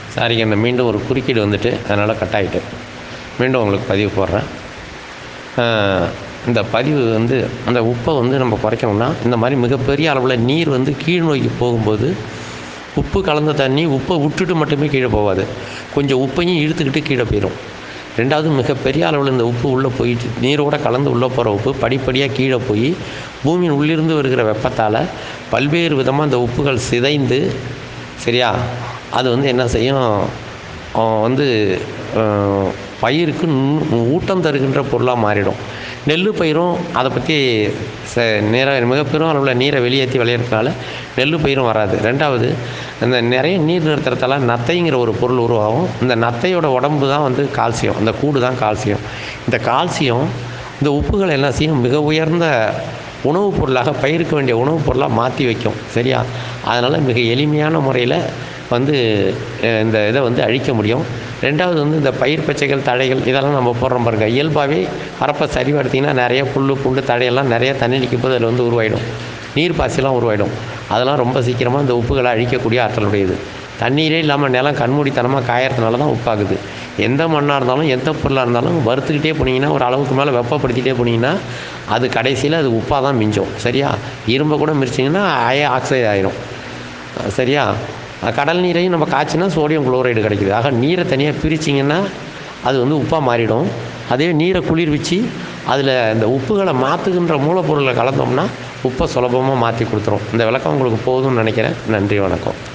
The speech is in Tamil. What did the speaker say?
சாரிங்க இந்த மீண்டும் ஒரு குறுக்கீடு வந்துட்டு அதனால் கட் ஆகிட்டு மீண்டும் உங்களுக்கு பதிவு போடுறேன் ஆஹ், இந்த பதிவு வந்து அந்த உப்பை வந்து நம்ம குறைக்கணும்னா இந்த மாதிரி மிகப்பெரிய அளவில் நீர் வந்து கீழ் நோக்கி போகும்போது உப்பு கலந்த தண்ணி உப்பை விட்டுட்டு மட்டுமே கீழே போகாது கொஞ்சம் உப்பையும் இழுத்துக்கிட்டு கீழே போயிடும் ரெண்டாவது மிகப்பெரிய அளவில் இந்த உப்பு உள்ளே போயிட்டு நீரோட கலந்து உள்ளே போகிற உப்பு படிப்படியாக கீழே போய் பூமியின் உள்ளிருந்து வருகிற வெப்பத்தால் பல்வேறு விதமாக இந்த உப்புகள் சிதைந்து சரியா அது வந்து என்ன செய்யும் ஆஹ் வந்து ஆஹ் பயிருக்கு நு- ஊட்டம் தருகின்ற பொருளாக மாறிடும் நெல் பயிரும் அதை பற்றி ச நீர மிகப்பெரும் அளவில் நீரை வெளியேற்றி விளையிறதுனால நெல் பயிரும் வராது ரெண்டாவது இந்த நிறைய நீர் நிறுத்துறதால நத்தைங்கிற ஒரு பொருள் உருவாகும் இந்த நத்தையோட உடம்பு தான் வந்து கால்சியம் அந்த கூடு தான் கால்சியம் இந்த கால்சியம் இந்த உப்புகள் என்ன செய்யும் மிக உயர்ந்த உணவுப் பொருளாக பயிருக்கு வேண்டிய உணவுப் பொருளாக மாற்றி வைக்கும் சரியா அதனால் மிக எளிமையான முறையில் வந்து அஹ், இந்த இதை வந்து அழிக்க முடியும் ரெண்டாவது வந்து இந்த பயிர் பச்சைகள் தழைகள் இதெல்லாம் நம்ம போடுறோம் பாருங்க இயல்பாகவே வரப்போ சரிவு எடுத்திங்கன்னா நிறைய புல் புண்டு தழையெல்லாம் நிறைய தண்ணி நிற்கும் போது அதில் வந்து உருவாயிடும் நீர் பாசிலாம் உருவாயிடும் அதெல்லாம் ரொம்ப சீக்கிரமாக இந்த உப்புகளை அழிக்கக்கூடிய ஆற்றலுடையது தண்ணீரே இல்லாமல் நிலம் கண்மூடித்தனமாக காயறதுனால தான் உப்பாகுது எந்த மண்ணாக இருந்தாலும் எந்த பொருளாக இருந்தாலும் வறுத்துக்கிட்டே போனீங்கன்னா ஒரு அளவுக்கு மேலே வெப்பப்படுத்திட்டே போனீங்கன்னா அது கடைசியில் அது உப்பாக தான் மிஞ்சும் சரியா இரும்பை கூட மிரிச்சிங்கன்னா அய ஆக்சைடு ஆயிரும் சரியா கடல் நீரையும் நம்ம காய்ச்சினா சோடியம் குளோரைடு கிடைக்குது ஆக நீரை தனியாக பிரிச்சிங்கன்னா அது வந்து உப்பாக மாறிடும் அதே நீரை குளிர்விச்சு அதில் இந்த உப்புகளை மாற்றுகின்ற மூலப்பொருளை கலந்தோம்னா உப்பை சுலபமாக மாற்றி கொடுத்துரும் இந்த விளக்கம் உங்களுக்கு போதும்னு நினைக்கிறேன் நன்றி வணக்கம்